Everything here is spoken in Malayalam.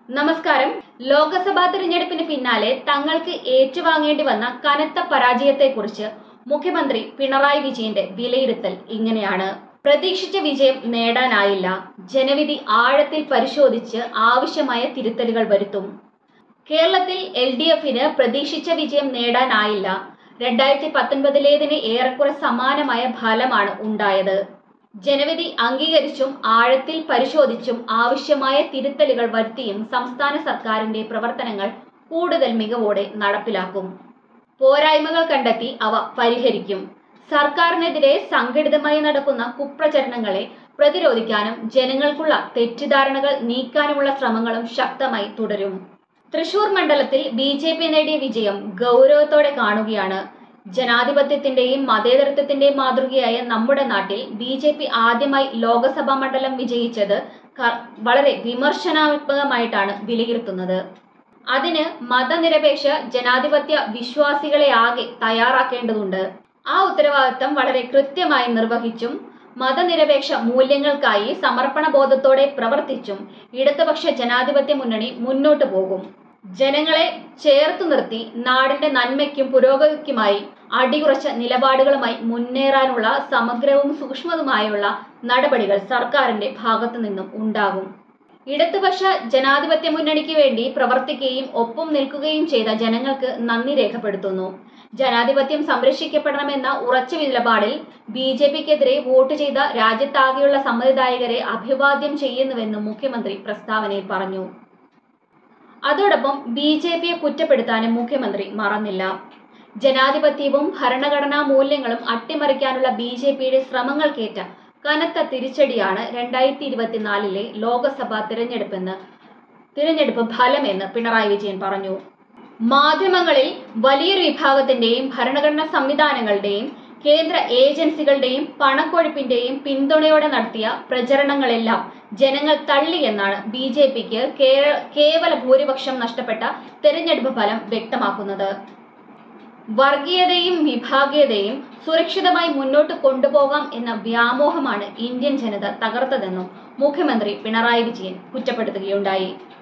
നമസ്കാരം ലോക്സഭാ തിരഞ്ഞെടുപ്പിന് പിന്നാലെ തങ്ങൾക്ക് ഏറ്റുവാങ്ങേണ്ടി വന്ന കനത്ത പരാജയത്തെക്കുറിച്ച് മുഖ്യമന്ത്രി പിണറായി വിജയന്റെ വിലയിരുത്തൽ ഇങ്ങനെയാണ് പ്രതീക്ഷിച്ച വിജയം നേടാനായില്ല ജനവിധി ആഴത്തിൽ പരിശോധിച്ച് ആവശ്യമായ തിരുത്തലുകൾ വരുത്തും കേരളത്തിൽ എൽ ഡി എഫിന് പ്രതീക്ഷിച്ച വിജയം നേടാനായില്ല രണ്ടായിരത്തി പത്തൊൻപതിലേതിന് ഏറെക്കുറെ സമാനമായ ഫലമാണ് ഉണ്ടായത് ജനവിധി അംഗീകരിച്ചും ആഴത്തിൽ പരിശോധിച്ചും ആവശ്യമായ തിരുത്തലുകൾ വരുത്തിയും സംസ്ഥാന സർക്കാരിന്റെ പ്രവർത്തനങ്ങൾ കൂടുതൽ മികവോടെ നടപ്പിലാക്കും പോരായ്മകൾ കണ്ടെത്തി അവ പരിഹരിക്കും സർക്കാരിനെതിരെ സംഘടിതമായി നടക്കുന്ന കുപ്രചരണങ്ങളെ പ്രതിരോധിക്കാനും ജനങ്ങൾക്കുള്ള തെറ്റിദ്ധാരണകൾ നീക്കാനുമുള്ള ശ്രമങ്ങളും ശക്തമായി തുടരും തൃശൂർ മണ്ഡലത്തിൽ ബി ജെ പി നേടിയ വിജയം ഗൗരവത്തോടെ കാണുകയാണ് ജനാധിപത്യത്തിന്റെയും മതേതരത്വത്തിന്റെയും മാതൃകയായ നമ്മുടെ നാട്ടിൽ ബി ജെ പി ആദ്യമായി ലോക്സഭാ മണ്ഡലം വിജയിച്ചത് ക- വളരെ വിമർശനാത്മകമായിട്ടാണ് വിലയിരുത്തുന്നത് അതിന് മതനിരപേക്ഷ ജനാധിപത്യ വിശ്വാസികളെ ആകെ തയ്യാറാക്കേണ്ടതുണ്ട് ആ ഉത്തരവാദിത്തം വളരെ കൃത്യമായി നിർവഹിച്ചും മതനിരപേക്ഷ മൂല്യങ്ങൾക്കായി സമർപ്പണ ബോധത്തോടെ പ്രവർത്തിച്ചും ഇടതുപക്ഷ ജനാധിപത്യ മുന്നണി മുന്നോട്ടു പോകും ജനങ്ങളെ ചേർത്തു നിർത്തി നാടിന്റെ നന്മയ്ക്കും പുരോഗതിക്കുമായി അടിയുറച്ച നിലപാടുകളുമായി മുന്നേറാനുള്ള സമഗ്രവും സൂക്ഷ്മതുമായുള്ള നടപടികൾ സർക്കാരിന്റെ ഭാഗത്തു നിന്നും ഉണ്ടാകും ഇടതുപക്ഷ ജനാധിപത്യ മുന്നണിക്ക് വേണ്ടി പ്രവർത്തിക്കുകയും ഒപ്പം നിൽക്കുകയും ചെയ്ത ജനങ്ങൾക്ക് നന്ദി രേഖപ്പെടുത്തുന്നു ജനാധിപത്യം സംരക്ഷിക്കപ്പെടണമെന്ന ഉറച്ച നിലപാടിൽ ബി ജെ പിക്കെതിരെ വോട്ട് ചെയ്ത രാജ്യത്താകെയുള്ള സമ്മതിദായകരെ അഭിവാദ്യം ചെയ്യുന്നുവെന്നും മുഖ്യമന്ത്രി പ്രസ്താവനയിൽ പറഞ്ഞു അതോടൊപ്പം ബി ജെ പിയെ കുറ്റപ്പെടുത്താനും മുഖ്യമന്ത്രി മറന്നില്ല ജനാധിപത്യവും ഭരണഘടനാ മൂല്യങ്ങളും അട്ടിമറിക്കാനുള്ള ബി ജെ പിയുടെ ശ്രമങ്ങൾക്കേറ്റ കനത്ത തിരിച്ചടിയാണ് രണ്ടായിരത്തി ഇരുപത്തിനാലിലെ ലോക്സഭാ തിരഞ്ഞെടുപ്പെന്ന് തിരഞ്ഞെടുപ്പ് ഫലമെന്ന് പിണറായി വിജയൻ പറഞ്ഞു മാധ്യമങ്ങളിൽ വലിയൊരു വിഭാഗത്തിന്റെയും ഭരണഘടനാ സംവിധാനങ്ങളുടെയും കേന്ദ്ര ഏജൻസികളുടെയും പണക്കൊഴുപ്പിന്റെയും പിന്തുണയോടെ നടത്തിയ പ്രചരണങ്ങളെല്ലാം ജനങ്ങൾ തള്ളി എന്നാണ് ബി ജെ പിക്ക് കേവല ഭൂരിപക്ഷം നഷ്ടപ്പെട്ട തെരഞ്ഞെടുപ്പ് ഫലം വ്യക്തമാക്കുന്നത് വർഗീയതയും വിഭാഗീയതയും സുരക്ഷിതമായി മുന്നോട്ട് കൊണ്ടുപോകാം എന്ന വ്യാമോഹമാണ് ഇന്ത്യൻ ജനത തകർത്തതെന്നും മുഖ്യമന്ത്രി പിണറായി വിജയൻ കുറ്റപ്പെടുത്തുകയുണ്ടായി